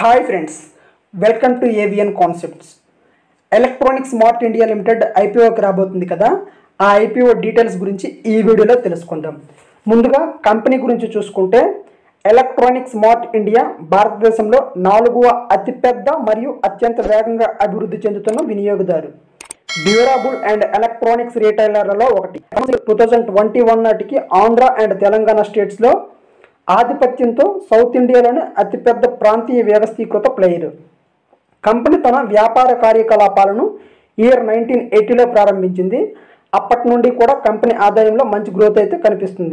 hi friends welcome to AVN concepts electronic smart India limited ఐపీఓకి రాబోతుంది కదా ఆ ఐపీఓ డీటెయిల్స్ గురించి ఈ వీడియోలో తెలుసుకుందాం ముందుగా కంపెనీ గురించి చూసుకుంటే ఎలక్ట్రానిక్ స్మార్ట్ ఇండియా భారతదేశంలో నాలుగవ అతిపెద్ద మరియు అత్యంత వేగంగా అభివృద్ధి చెందుతున్న వినియోగదారు డ్యూరబుల్ అండ్ ఎలక్ట్రానిక్స్ రీటైలర్లలో ఒకటి టూ థౌజండ్ ట్వంటీ వన్ నాటికి ఆంధ్ర అండ్ తెలంగాణ స్టేట్స్లో ఆధిపత్యంతో సౌత్ ఇండియాలోని అతిపెద్ద ప్రాంతీయ వ్యవస్థీకృత ప్లేయర్ కంపెనీ తన వ్యాపార కార్యకలాపాలను ఇయర్ నైన్టీన్ ఎయిటీలో ప్రారంభించింది అప్పటి నుండి కూడా కంపెనీ ఆదాయంలో మంచి గ్రోత్ అయితే కనిపిస్తుంది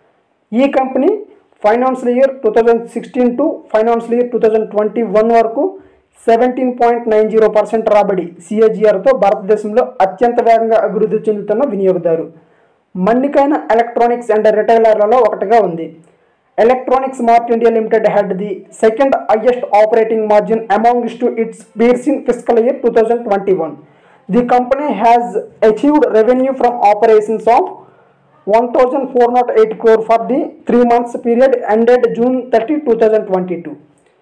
ఈ company financial year two thousand sixteen to financial year two thousand twenty one వరకు seventeen point nine zero percent రాబడి సిఏజిఆర్తో భారతదేశంలో అత్యంత వేగంగా అభివృద్ధి చెందుతున్న వినియోగదారు మన్నికైన ఎలక్ట్రానిక్స్ అండ్ రిటైలర్లలో ఒకటిగా ఉంది electronic smart India limited had the second highest operating margin amongst to its peers in physical year two thousand twenty one the company has achieved revenue from operations of one thousand four nought eight crore for the three months period ended June thirty two thousand twenty two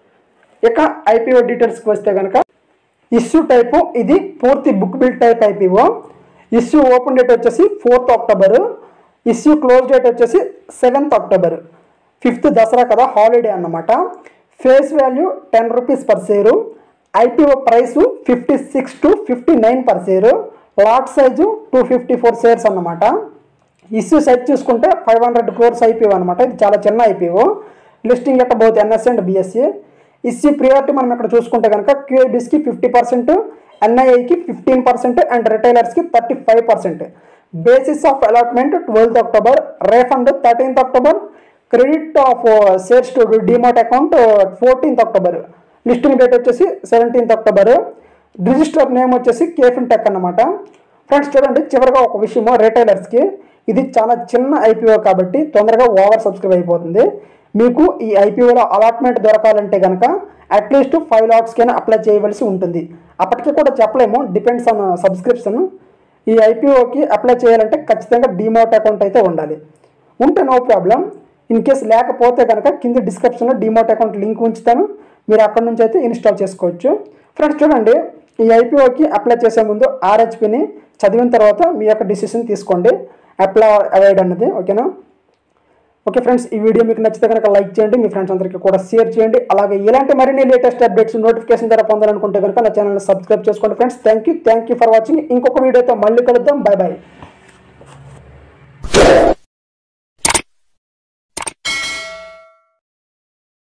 ఇక IPO డీటెయిల్స్కి వస్తే కనుక issue type ఇది పూర్తి book build type IPO issue open date వచ్చేసి fourth October issue close date వచ్చేసి seventh October fifth Dussehra కదా holiday అన్నమాట face value ten rupees per share IPO price fifty six to fifty nine per share lot size two fifty four shares అన్నమాట issue size చూసుకుంటే five hundred crores IPO అనమాట ఇది చాలా చిన్న IPO listing యొక్క both NSE and BSE ఇస్సీ priority మనం ఇక్కడ చూసుకుంటే కనుక క్యూఐబీస్కి ఫిఫ్టీ పర్సెంట్ ఎన్ఐఐకి ఫిఫ్టీన్ పర్సెంట్ అండ్ రిటైలర్స్కి thirty five percent basis of allotment twelfth October refund thirteenth October credit of shares to demat account fourteenth October listing date వచ్చేసి seventeenth October register name వచ్చేసి కేఫిన్ టెక్ అన్నమాట ఫ్రెండ్స్ చూడండి చివరిగా ఒక విషయము రిటైలర్స్కి ఇది చాలా చిన్న ఐపీఓ కాబట్టి తొందరగా ఓవర్ సబ్స్క్రైబ్ అయిపోతుంది మీకు ఈ ఐపీఓలో అలాట్మెంట్ దొరకాలంటే కనుక అట్లీస్ట్ ఫైవ్ లాట్స్కైనా అప్లై చేయవలసి ఉంటుంది అప్పటికి కూడా చెప్పలేము డిపెండ్స్ ఆన్ సబ్స్క్రిప్షన్ ఈ ఐపీఓకి అప్లై చేయాలంటే ఖచ్చితంగా డిమోట్ అకౌంట్ అయితే ఉండాలి ఉంటే నో ప్రాబ్లం ఇన్ కేస్ లేకపోతే కనుక కింద డిస్క్రిప్షన్లో డిమోట్ అకౌంట్ లింక్ ఉంచుతాను మీరు అక్కడ నుంచి అయితే ఇన్స్టాల్ చేసుకోవచ్చు ఫ్రెండ్స్ చూడండి ఈ ఐపీఓకి అప్లై చేసే ముందు ఆర్హెచ్పిని చదివిన తర్వాత మీ యొక్క డిసిషన్ తీసుకోండి అప్లై అవాయిడ్ అన్నది ఓకేనా ఓకే ఫ్రెండ్స్ ఈ వీడియో మీకు నచ్చితే కనుక లైక్ చేయండి మీ ఫ్రెండ్స్ అందరికీ కూడా షేర్ చేయండి అలాగే ఇలాంటి మరిన్ని లేటెస్ట్ అప్డేట్స్ నోటిఫికేషన్ ద్వారా పొందాలనుకుంటే కనుక నా ఛానల్ సబ్స్క్రైబ్ చేసుకోండి friends thank you thank you for watching ఇంకొక వీడియోతో మళ్ళీ కలుద్దాం బాయ్ బాయ్